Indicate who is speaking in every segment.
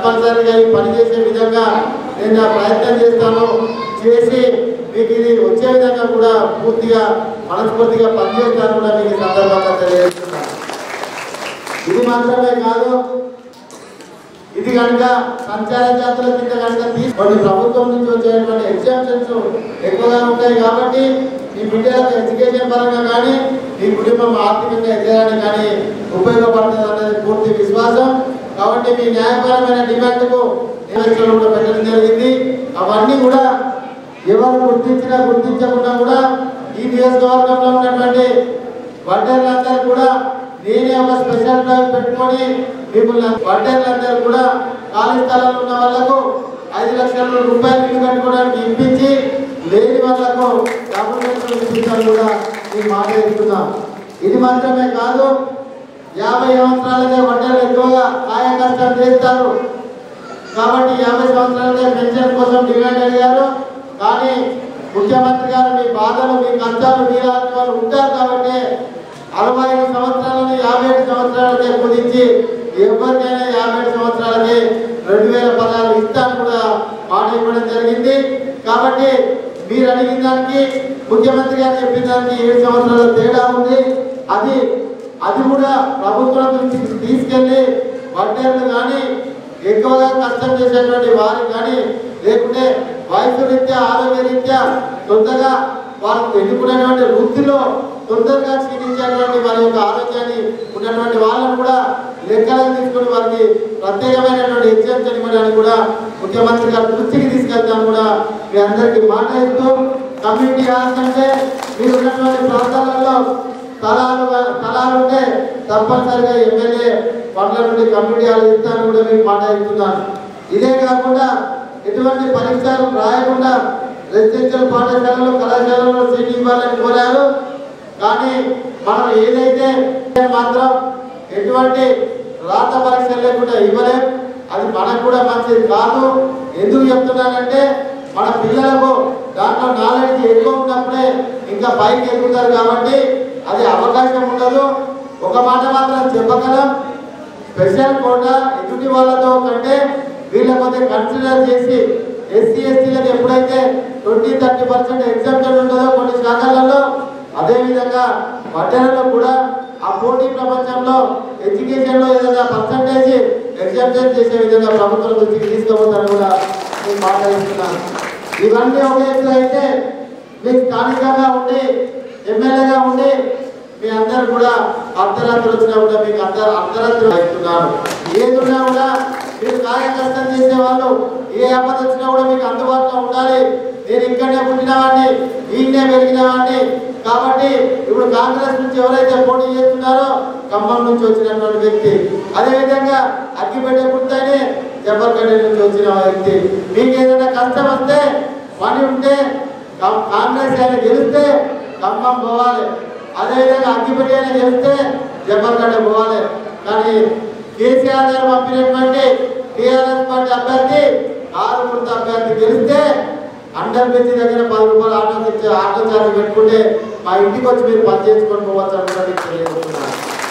Speaker 1: తప్పనిసరిగా ఈ పని చేసే విధంగా నేను నా ప్రయత్నం చేస్తాను చేసి మీకు ఇది వచ్చే విధంగా కూడా పూర్తిగా మనస్ఫూర్తిగా పనిచేస్తాను కూడా మీకు ఈ సందర్భంగా తెలియజేస్తున్నాను ఇది మాత్రమే కాదు ఇది కనుక సంచార జాతుల కింద కనుక తీసుకొని ప్రభుత్వం నుంచి వచ్చేటువంటి ఎగ్జామ్షన్స్ ఎక్కువగా ఉంటాయి కాబట్టి మీ బిడ్డలకు ఎడ్యుకేషన్ పరంగా కానీ మీ కుటుంబం ఆర్థికంగా ఎదగడానికి కానీ ఉపయోగపడుతుంది అనేది పూర్తి విశ్వాసం కాబట్టి మీ న్యాయపరమైన డిమాండ్కు నివేదికలు కూడా పెట్టడం జరిగింది అవన్నీ కూడా ఎవరు గుర్తించినా గుర్తించకుండా కూడా ఈ నియోజకవర్గంలో ఉన్నటువంటి వడ్డర్లందరూ కూడా నేనే ఒక స్పెషల్ డ్రైవ్ పెట్టుకొని మిమ్మల్ని వడ్డర్లందరూ కూడా ఖాళీ స్థలంలో ఉన్న వాళ్ళకు ఐదు లక్షల రూపాయలు ఇల్లు కట్టుకోవడానికి ఇప్పించి లేని వాళ్ళకు డాక్యుమెంట్లు ఇప్పించాలి కూడా ఈ మాట ఇస్తున్నాం ఇది మాత్రమే కాదు యాభై సంవత్సరాలకే వడ్డర్లు ఎక్కువగా కాయ కష్టం చేస్తారు కాబట్టి యాభై సంవత్సరాలుగా పెన్షన్ కోసం డిమాండ్ అడిగారు కానీ ముఖ్యమంత్రి గారు మీ బాధలు మీ కష్టాలు మీరు వాళ్ళు ఉంటారు కాబట్టి అరవై ఐదు సంవత్సరాలను యాభై ఏడు సంవత్సరాలకే కుదించి ఎవరికైనా యాభై ఏడు సంవత్సరాలకి రెండు వేల పదహారు ఇస్తాను కూడా మాట ఇవ్వడం జరిగింది కాబట్టి మీరు అడిగిన దానికి ముఖ్యమంత్రి గారు చెప్పిన దానికి ఏడు సంవత్సరాల తేడా ఉంది అది అది కూడా ప్రభుత్వం దృష్టికి తీసుకెళ్లి వడ్డేర్లు కానీ ఎక్కువగా కష్టం చేసేటువంటి వారు కానీ లేకుంటే వయసు రీత్యా ఆరోగ్య రీత్యా తొందరగా వారికి ఎన్నుకున్నటువంటి వృత్తిలో తొందరగా క్షీణించేటువంటి వారి యొక్క ఆరోగ్యాన్ని ఉన్నటువంటి వాళ్ళను కూడా లెక్కలకు తీసుకుని వారికి ప్రత్యేకమైనటువంటి ఎగ్జామ్షన్ ఇవ్వడానికి కూడా ముఖ్యమంత్రి గారి దృష్టికి తీసుకెళ్తాం కూడా మీ అందరికీ మాట ఇస్తూ కమ్యూనిటీ హాల్స్ అంటే మీరు ఉన్నటువంటి ప్రాంతాలలో స్థలాలు స్థలాలు ఉంటే తప్పనిసరిగా ఎమ్మెల్యే పనుల నుండి కమ్యూనిటీ హాల్ ఇస్తాను కూడా మీకు మాట ఇస్తున్నాను ఇదే కాకుండా ఎటువంటి పరీక్షలు రాయకుండా రెసిడెన్షియల్ పాఠశాలలో కళాశాలలో సీట్ ఇవ్వాలని కోరారు కానీ మనం ఏదైతే మాత్రం ఎటువంటి రాత పరీక్ష లేకుండా ఇవ్వలేం అది మనకు కూడా మంచిది కాదు ఎందుకు చెప్తున్నానంటే మన పిల్లలకు దాంట్లో నాలెడ్జ్ ఎక్కువ ఉన్నప్పుడే ఇంకా పైకి ఎక్కుతారు కాబట్టి అది అవకాశం ఉండదు ఒక మాట మాత్రం చెప్పగలం స్పెషల్ కోటా ఎదుటి వాళ్ళతో కంటే వీళ్ళ కొద్దిగా కన్సిడర్ చేసి ఎస్సీ ఎస్టీలకు ఎప్పుడైతే ట్వంటీ థర్టీ పర్సెంట్ ఎగ్జామ్షన్ ఉంటుందో కొన్ని శాఖలలో అదేవిధంగా పట్టణంలో కూడా ఆ పోటీ ప్రపంచంలో ఎడ్యుకేషన్ లో ఏదైనా పర్సంటేజ్ ఎగ్జామ్షన్ చేసే విధంగా ప్రభుత్వం దృష్టికి తీసుకుపోతారు కూడా నేను మాట్లాడుతున్నాను ఇవన్నీ ఒక ఎత్తు అయితే మీకు స్థానికంగా ఉండి ఎమ్మెల్యేగా ఉండి మీ అందరు కూడా అర్ధరాత్రి వచ్చినా కూడా మీకు అర్ధ అర్ధరాత్రి ఇస్తున్నాను ఏది ఉన్నా కూడా మీరు కార్య కష్టం చేసే వాళ్ళు ఏ ఆపద వచ్చినా కూడా మీకు అందుబాటులో ఉండాలి నేను ఇక్కడనే పుట్టిన వాడిని ఈయనే పెరిగిన వాడిని కాబట్టి ఇప్పుడు కాంగ్రెస్ నుంచి ఎవరైతే పోటీ చేస్తున్నారో ఖమ్మం నుంచి వచ్చినటువంటి వ్యక్తి అదేవిధంగా అగ్గిపెట్టే పుట్టానే జబ్బర్గడ్డ నుంచి వచ్చిన వ్యక్తి మీకు ఏదైనా కష్టం వస్తే పని ఉంటే కా- కాంగ్రెస్ ఆయన గెలిస్తే ఖమ్మం పోవాలి అదేవిధంగా అగ్గిపెట్టి ఆయన గెలిస్తే జబ్బర్గడ్డ పోవాలి కానీ కేసీఆర్ గారు పంపినటువంటి టీఆర్ఎస్ పార్టీ అభ్యర్థి ఆరు గుర్తు అభ్యర్థి గెలిస్తే అండర్ బ్రిడ్జ్ దగ్గర పది రూపాయలు ఆటో తెచ్చి ఆటో చార్జ్ పెట్టుకుంటే మా ఇంటికి వచ్చి మీరు పని చేసుకొని పోవచ్చు అని కూడా మీకు తెలియజేస్తున్నాను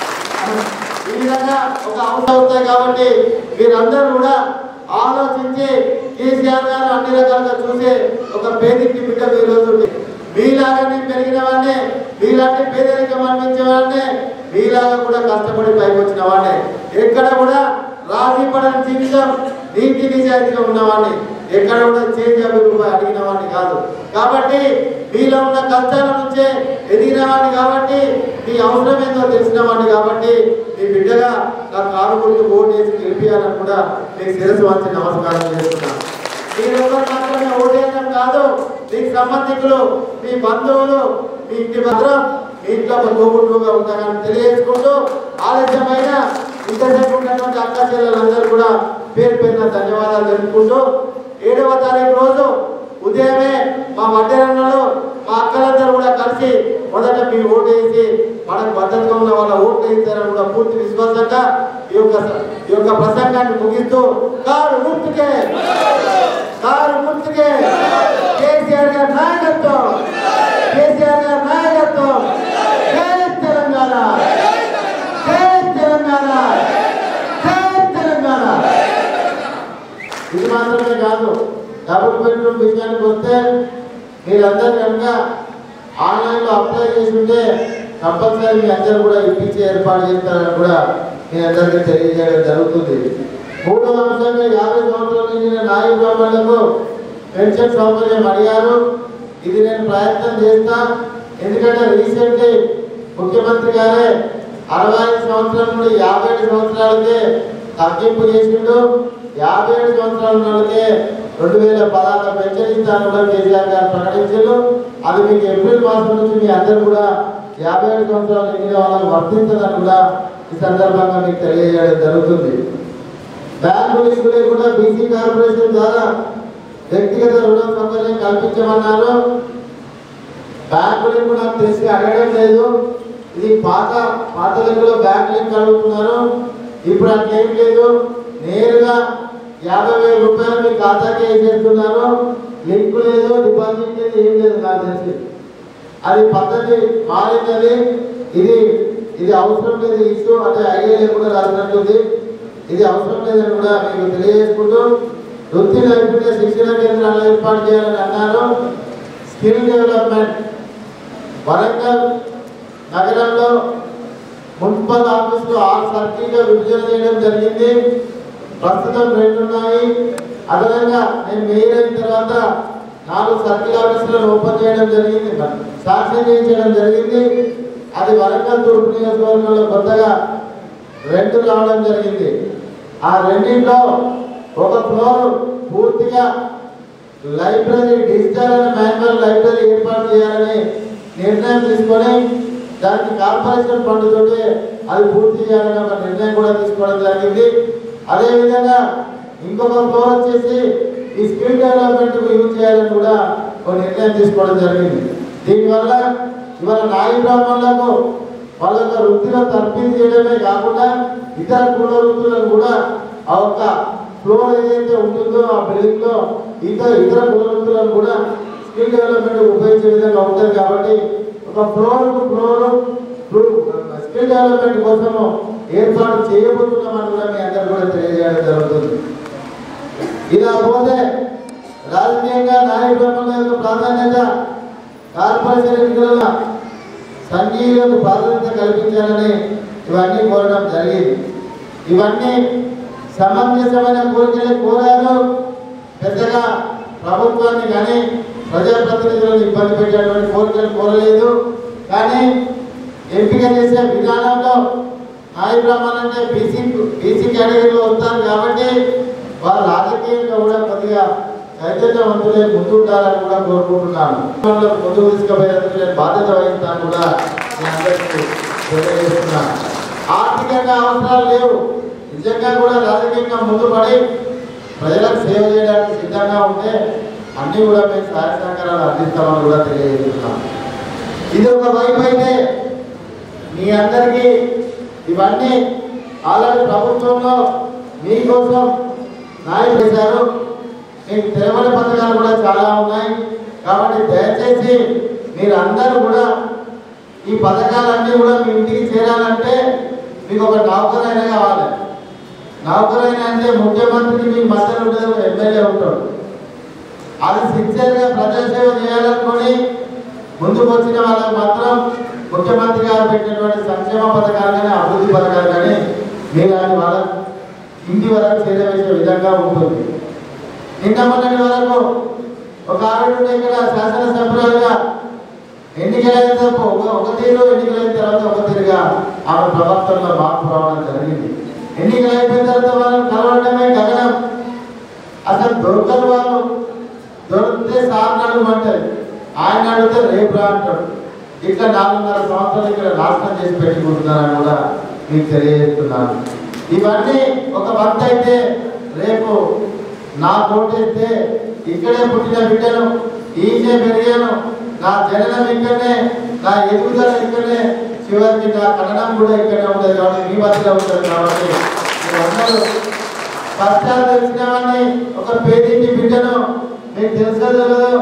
Speaker 1: ఈ విధంగా ఒక అవసరం అవుతాయి కాబట్టి మీరందరూ కూడా ఆలోచించి కేసీఆర్ గారు అన్ని రకాలుగా చూసే ఒక పేదింటి బిడ్డ ఈ రోజు ఉంది. మీలాగా నేను పెరిగిన వాడినే మీలాంటి పేదరికం అనిపించే వాడినే మీలాగా కూడా కష్టపడి పైకి వచ్చిన వాడినే ఎక్కడ కూడా రాజీ పడని జీవితం నీతి నిజాయితీగా ఉన్నవాడిని ఎక్కడ కూడా చేంజ్ యాభై రూపాయలు అడిగిన వాడిని కాదు కాబట్టి మీలో ఉన్న కష్టాల నుంచే ఎదిగిన వాడిని కాబట్టి మీ అవసరం ఏందో తెలిసిన వాడిని కాబట్టి మీ బిడ్డగా నా కారు గుర్తు ఓటు వేసి గెలిపించాలని కూడా మీకు శిరస్సు వంచి నమస్కారం చేస్తున్నాను మీరు ఎవరు మాత్రమే ఓటేయడం కాదు మీకు సంబంధికులు మీ బంధువులు మీ ఇంటి భద్రం మీ ఇంట్లో ఒక తోబుట్టుగా ఉంటారని తెలియజేసుకుంటూ ఆలస్యమైన ఇంతసేపు ఉన్నటువంటి అక్క చెల్లెలందరూ కూడా పేరు పేరున ధన్యవాదాలు తెలుపుకుంటూ ఏడవ తారీఖు రోజు ఉదయమే మా మధ్యాహ్నంలో మా అక్కలందరూ కూడా కలిసి మొదట మీ ఓటు వేసి మనకు భద్రతగా ఉన్న వాళ్ళ ఓట్లు వేస్తారని కూడా పూర్తి విశ్వాసంగా ఈ యొక్క ఈ యొక్క ప్రసంగాన్ని ముగిస్తూ కారు గుర్తుకే కారు గుర్తుకే కేసీఆర్ గారి నాయకత్వం కేసీఆర్ గారి నాయకత్వం జై తెలంగాణ జై తెలంగాణ జై తెలంగాణ ఇది మాత్రమే కాదు డబుల్ బెడ్రూమ్ విషయానికి వస్తే మీరందరూ కనుక ఆన్లైన్లో అప్లై చేసి ఉంటే కంపల్సరీ మీ అందరూ కూడా ఇప్పించి ఏర్పాటు చేస్తారని కూడా మీ అందరికీ తెలియజేయడం జరుగుతుంది మూడో అంశంగా యాభై సంవత్సరాల నుంచి నాయక బ్రాహ్మణులకు పెన్షన్ సౌకర్యం అడిగారు ఇది నేను ప్రయత్నం చేస్తా ఎందుకంటే రీసెంట్లీ ముఖ్యమంత్రి గారే అరవై ఐదు సంవత్సరాల నుండి యాభై ఏడు సంవత్సరాలకే తగ్గింపు చేసిండు యాభై ఏడు సంవత్సరాల నుండి రెండు వేల పదహారు పెన్షన్ ఇస్తాను కూడా కేసీఆర్ గారు ప్రకటించారు అది మీకు ఏప్రిల్ మాసం నుంచి మీ అందరూ కూడా యాభై ఏడు సంవత్సరాలు నిండిన వాళ్ళకి వర్తించదని కూడా ఈ సందర్భంగా మీకు తెలియజేయడం జరుగుతుంది బ్యాంకు లింకులే కూడా బీసీ కార్పొరేషన్ ద్వారా వ్యక్తిగత రుణ సౌకర్యం కల్పించమన్నారు బ్యాంకు లింక్ నాకు తెలిసి అడగడం లేదు ఇది పాత పాత లింకులో బ్యాంక్ లింక్ అడుగుతున్నారు ఇప్పుడు అట్లేం లేదు నేరుగా యాభై వేల రూపాయలు మీ ఖాతాకి వేసేస్తున్నారు లింక్ లేదు డిపాజిట్ లేదు ఏం లేదు నాకు తెలిసి అది పద్ధతి మారింది ఇది ఇది అవసరం లేదు ఇష్యూ అంటే ఐడియా లేకుండా రాసినట్టుంది ఇది అవసరం లేదని కూడా మీకు తెలియజేసుకుంటూ వృత్తి నైపుణ్య శిక్షణ కేంద్రాలు ఏర్పాటు చేయాలని అన్నారు స్కిల్ డెవలప్మెంట్ వరంగల్ నగరంలో మున్సిపల్ ఆఫీసులు ఆరు సర్కిల్గా విభజన చేయడం జరిగింది ప్రస్తుతం రెండు ఉన్నాయి అదనంగా నేను మేయర్ అయిన తర్వాత నాలుగు సర్కిల్ ఆఫీసులను ఓపెన్ చేయడం జరిగింది శాంక్షన్ చేయించడం జరిగింది అది వరంగల్ తూర్పు నియోజకవర్గంలో కొత్తగా రెండు రావడం జరిగింది ఆ రెండింటిలో ఒక ఫ్లోర్ పూర్తిగా library digital and manual library ఏర్పాటు చేయాలని నిర్ణయం తీసుకొని దానికి కార్పొరేషన్ ఫండ్ తోటి అది పూర్తి చేయాలని ఒక నిర్ణయం కూడా తీసుకోవడం జరిగింది అదేవిధంగా ఇంకొక ఫ్లోర్ వచ్చేసి ఈ స్కిల్ డెవలప్మెంట్ యూజ్ చేయాలని కూడా ఒక నిర్ణయం తీసుకోవడం జరిగింది దీనివల్ల ఇవాళ నాయి బ్రాహ్మణులకు వాళ్ళ యొక్క వృత్తిలో తర్ఫీదు చేయడమే కాకుండా ఇతర కుల వృత్తులను కూడా ఆ ఒక్క ఫ్లోర్ ఏదైతే ఉంటుందో ఆ బిల్డింగ్ లో ఇతర ఇతర కుల వృత్తులను కూడా స్కిల్ డెవలప్మెంట్ ఉపయోగించే విధంగా ఉంటుంది కాబట్టి ఒక ఫ్లోర్ కు ఫ్లోర్ స్కిల్ డెవలప్మెంట్ కోసము ఏర్పాటు చేయబోతున్నామని కూడా మీ అందరు కూడా తెలియజేయడం జరుగుతుంది ఇలా పోతే రాజకీయంగా నాయ బ్రహ్మల యొక్క ప్రాధాన్యత కార్పొరేషన్ ఎన్నికల సంఘీయులకు ప్రాధాన్యత కల్పించాలని ఇవన్నీ కోరడం జరిగింది ఇవన్నీ సమంజసమైన కోరికలే కోరారు పెద్దగా ప్రభుత్వాన్ని కానీ ప్రజాప్రతినిధులను ఇబ్బంది పెట్టేటువంటి కోరికలు కోరలేదు కానీ ఎంపిక చేసే విధానంలో నాయ బ్రాహ్మణ్ అంటే బీసీ బీసీ కేటగిరీలో వస్తారు కాబట్టి వారు రాజకీయంగా కూడా కొద్దిగా చైతన్యవంతులే ముందుండాలని కూడా కోరుకుంటున్నాను కుటుంబంలో ముందుకు తీసుకుపోయేందుకు నేను బాధ్యత వహిస్తాను కూడా మీ అందరికీ తెలియజేస్తున్నాను ఆర్థికంగా అవసరాలు లేవు నిజంగా కూడా రాజకీయంగా ముందుపడి ప్రజలకు సేవ చేయడానికి సిద్ధంగా ఉంటే అన్నీ కూడా మేము సహాయ సహకారాలు అందిస్తామని కూడా తెలియజేస్తున్నాం ఇది ఒక వైపు అయితే మీ అందరికీ ఇవన్నీ ఆల్రెడీ ప్రభుత్వంలో మీకోసం నాయకులు చేశారు మీకు తెలవని పథకాలు కూడా చాలా ఉన్నాయి కాబట్టి దయచేసి మీరు అందరూ కూడా ఈ పథకాలన్నీ కూడా మీ ఇంటికి చేరాలంటే మీకు ఒక నౌకరైన కావాలి నౌకరైన అంటే ముఖ్యమంత్రికి మీకు మధ్యలో ఉండేది ఒక ఎమ్మెల్యే ఉంటాడు అది సిన్సియర్గా ప్రజాసేవ చేయాలనుకొని ముందుకు వచ్చిన వాళ్ళకి మాత్రం ముఖ్యమంత్రి గారు పెట్టినటువంటి సంక్షేమ పథకాలు కానీ అభివృద్ధి పథకాలు కానీ మీలాంటి వాళ్ళ ఇంటి వరకు చేరవేసే విధంగా ఉంటుంది నిన్న మొన్నటి వరకు ఒక ఆవిడ ఉంటే ఇక్కడ శాసనసభ్యురాలుగా ఎన్నికలైన తప్ప ఒక ఒక తీరు ఎన్నికలైన తర్వాత ఒక తీరుగా ఆమె ప్రవర్తనలో మార్పు రావడం జరిగింది ఎన్నికలు అయిపోయిన తర్వాత వాళ్ళని కలవడమే గగనం అసలు దొరకని వాళ్ళు దొరికితే సార్ అడగమంటారు ఆయన అడిగితే రేపు రా అంటాడు ఇట్లా నాలుగున్నర సంవత్సరాలు ఇక్కడ నాశనం చేసి పెట్టుకుంటున్నారని కూడా మీకు తెలియజేస్తున్నాను ఇవన్నీ ఒక వంత అయితే రేపు నా కోటేస్తే ఇక్కడే పుట్టిన బిడ్డను ఈయనే పెరిగాను నా జననం ఇక్కడనే నా ఎదుగుదల ఇక్కడనే చివరికి నా కన్నడం కూడా ఇక్కడే ఉంటుంది కాబట్టి మీ మధ్యలో ఉంటుంది కాబట్టి మీరందరూ కష్టాలు తెలిసిన వాడిని ఒక పేదింటి బిడ్డను మీకు తెలుసో తెలియదు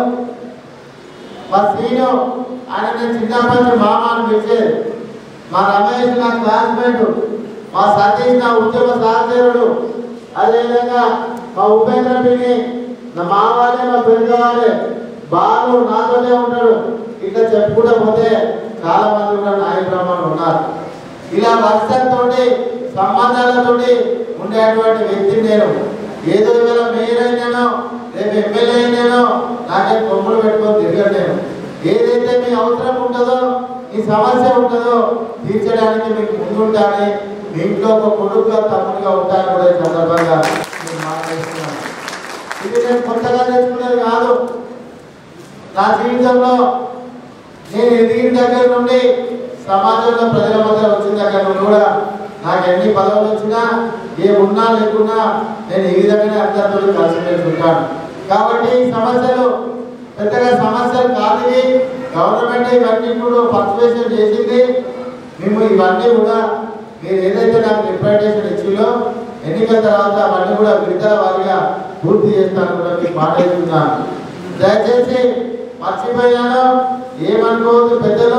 Speaker 1: మా శ్రీను ఆయన నేను చిన్నప్పటి నుంచి మామ అని పిలిచేది మా రమేష్ నా క్లాస్మేట్ మా సతీష్ నా ఉద్యమ సహచరుడు అదేవిధంగా మా ఉపేంద్ర పిన్ని నా మా వాళ్ళే మా పెద్దవాళ్ళే బాలు నాతోనే ఉంటాడు ఇట్లా చెప్పుకుంటూ పోతే చాలా మంది కూడా నాయ బ్రాహ్మణులు ఉన్నారు ఇలా వర్షంతోటి సంబంధాలతోటి ఉండేటువంటి వ్యక్తి నేను ఏదో ఇవాళ మేయర్ అయినానో రేపు ఎమ్మెల్యే అయినానో నాకే కొమ్ములు పెట్టుకొని తిరగను నేను ఏదైతే మీ అవసరం ఉంటుందో మీ సమస్య ఉంటుందో తీర్చడానికి మీకు ముందుంటాని మీ ఇంట్లో ఒక కొడుకుగా తమ్ముడుగా ఉంటాను కూడా ఈ సందర్భంగా నేను మాట్లాడుతున్నాను ఇది నేను కొత్తగా తెచ్చుకునేది కాదు నా జీవితంలో నేను ఎదిగిన దగ్గర నుండి సమాజంలో ప్రజల మధ్య వచ్చిన దగ్గర నుండి కూడా నాకు ఎన్ని పదవులు వచ్చినా ఏ ఉన్నా లేకున్నా నేను ఈ విధంగానే అందరితో కలిసిమెలిసి ఉంటాను కాబట్టి ఈ సమస్యలు పెద్దగా సమస్యలు కాదు ఇవి గవర్నమెంట్ ఇవన్నీ కూడా పర్టివేషన్ చేసింది మేము ఇవన్నీ కూడా మీరు ఏదైతే నాకు రిప్రజెంటేషన్ ఇచ్చిందో ఎన్నికల తర్వాత అవన్నీ కూడా విడుదల వారిగా పూర్తి చేస్తాను కూడా మీకు మాట ఇస్తున్నాను దయచేసి మర్చిపోయాను ఏమనుకోవద్దు పెద్దలు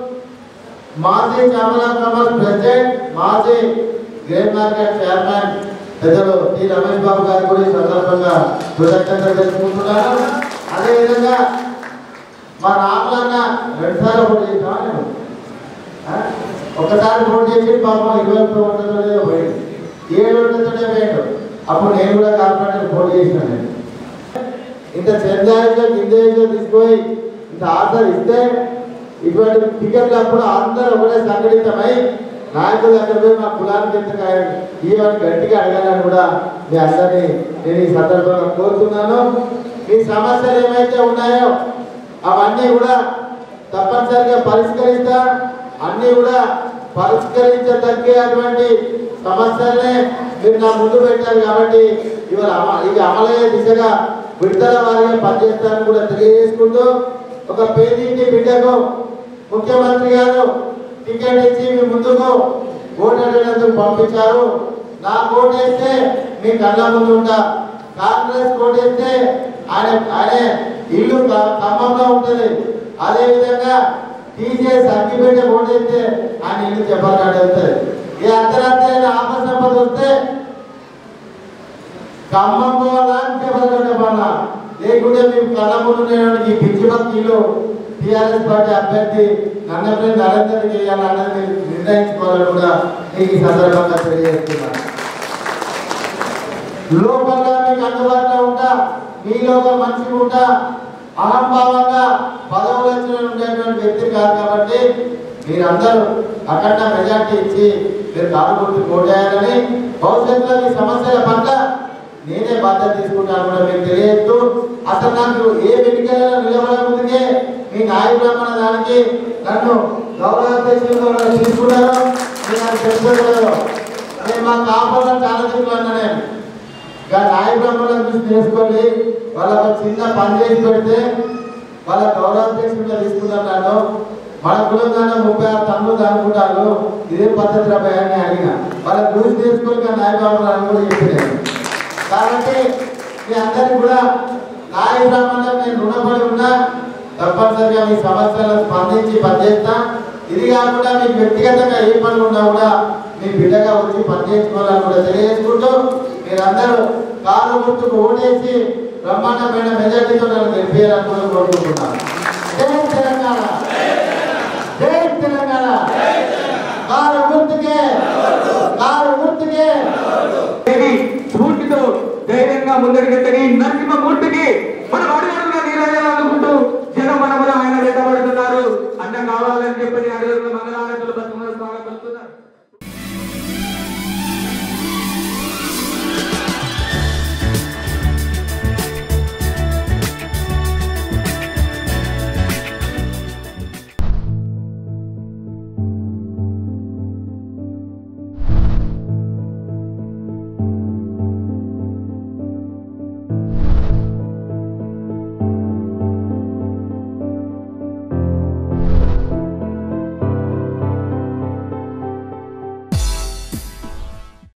Speaker 1: మాజీ చామలా కామర్స్ ప్రెసిడెంట్ మాజీ గ్రేన్ మార్కెట్ చైర్మన్ పెద్దలు టి రమేష్ బాబు గారు కూడా ఈ సందర్భంగా కృతజ్ఞతలు తెలుసుకుంటున్నాను అదేవిధంగా మా రాములన్న రెండుసార్లు పోటీ చేసామా నేను ఆ? ఒకసారి పోటీ చేసి పాపం ఇరవై ఒక్క ఓట్లతోనే పోయింది ఏడు ఓట్లతోనే పోయాడు అప్పుడు నేను కూడా కార్పొరేటర్ పోటీ చేసిన నేను ఇంత చెందాయిలో గింజాయిలో తీసుకుపోయి ఇంత ఆఫర్ ఇస్తే ఇటువంటి టికెట్లు అప్పుడు అందరూ ఒకటే సంఘటితమై నాయకుల దగ్గర పోయి మా కులానికి ఎంత ఇవన్నీ గట్టిగా అడగాలని కూడా మీ అందరినీ నేను ఈ సందర్భంగా కోరుతున్నాను మీ సమస్యలు ఏమైతే ఉన్నాయో అవన్నీ కూడా తప్పనిసరిగా పరిష్కరిస్తా అన్నీ కూడా పరిష్కరించదగ్గేటువంటి సమస్యలనే మీరు నా ముందు పెట్టారు కాబట్టి ఇవాళ అమ ఇక అమలయ్యే దిశగా విడుదల వారిగా పనిచేస్తారని కూడా తెలియజేసుకుంటూ ఒక పేదింటి బిడ్డకు ముఖ్యమంత్రి గారు టికెట్ ఇచ్చి మీ ముందుకు ఓటు అడిగినందుకు పంపించారు నా ఓటేస్తే మీ కళ్ళ ముందు ఉంటా కాంగ్రెస్ ఓటేస్తే ఆయన ఆయన ఇల్లు క- ఖమ్మంలో ఉంటుంది అదే విధంగా టీసీఎస్ అగ్గిపెట్టే ఓటేస్తే ఆయన ఇల్లు చెప్పాలి వెళ్తుంది ఈ అర్ధరాత్రి ఆయన ఆపద సంపద వస్తే ఖమ్మం పోవాలా చెప్పగలగండి పోవాలా లేకుంటే మేము కళ్ళ ముందు ఉండేవాడికి ఈ పిచ్చి భక్తిలో టీఆర్ఎస్ పార్టీ అభ్యర్థి నన్నపై నరేందర్ చేయాలన్నది నిర్ణయించుకోవాలని కూడా నేను ఈ సందర్భంగా తెలియజేస్తున్నాను లోపల మీకు అందుబాటులో ఉంటా మీలో ఒక మనిషి ఉంటా అహంభావంగా పదవులు వచ్చిన ఉండేటువంటి వ్యక్తి కాదు కాబట్టి మీరందరూ అఖండ మెజార్టీ ఇచ్చి మీరు కారు గుర్తు కోటేయాలని భవిష్యత్తులో మీ సమస్యల పట్ల నేనే బాధ్యత తీసుకుంటాను కూడా మీకు తెలియజేస్తూ అసలు నాకు ఏ ఎన్నికలలో నిలబడే ముందుకే మీ నాయకులు అన్న దానికి నన్ను గౌరవ అధ్యక్షులుగా తీసుకున్నారు మీరు నాకు తెలుసుకోగలరు నేను మా కాపాడు చాలా చెప్పు అన్నా నేను ఇక నాయ బ్రహ్మలను చూసి నేర్చుకోండి వాళ్ళకు ఒక చిన్న పని చేసి పెడితే వాళ్ళ గౌరవాధ్యక్షుడిగా తీసుకున్నాను మన కులం దాన్ని ముప్పై ఆరు తమ్ముడు అనుకుంటారు ఇదే పద్ధతి రాబాయ్ అని అడిగిన వాళ్ళ గురించి నేర్చుకోక నాయ బ్రాహ్మణులు కూడా చెప్పినాను కాబట్టి మీ అందరికి కూడా నాయ బ్రాహ్మణులకు నేను రుణపడి ఉన్నా తప్పనిసరిగా మీ సమస్యలను స్పందించి పనిచేస్తా ఇది కాకుండా మీకు వ్యక్తిగతంగా ఏ పనులు ఉన్నా కూడా మీ బిడ్డగా వచ్చి పనిచేసుకోవాలని కూడా తెలియజేసుకుంటూ మీరందరూ కారు గుర్తుకు ఓటేసి బ్రహ్మాండమైన మెజార్టీతో నన్ను గెలిపేయాలని కూడా కోరుకుంటున్నాను జై తెలంగాణ జై తెలంగాణ కారు గుర్తుకే కారు గుర్తుకే
Speaker 2: దేవి స్ఫూర్తితో ధైర్యంగా ముందరికెత్తని నరసింహమూర్తికి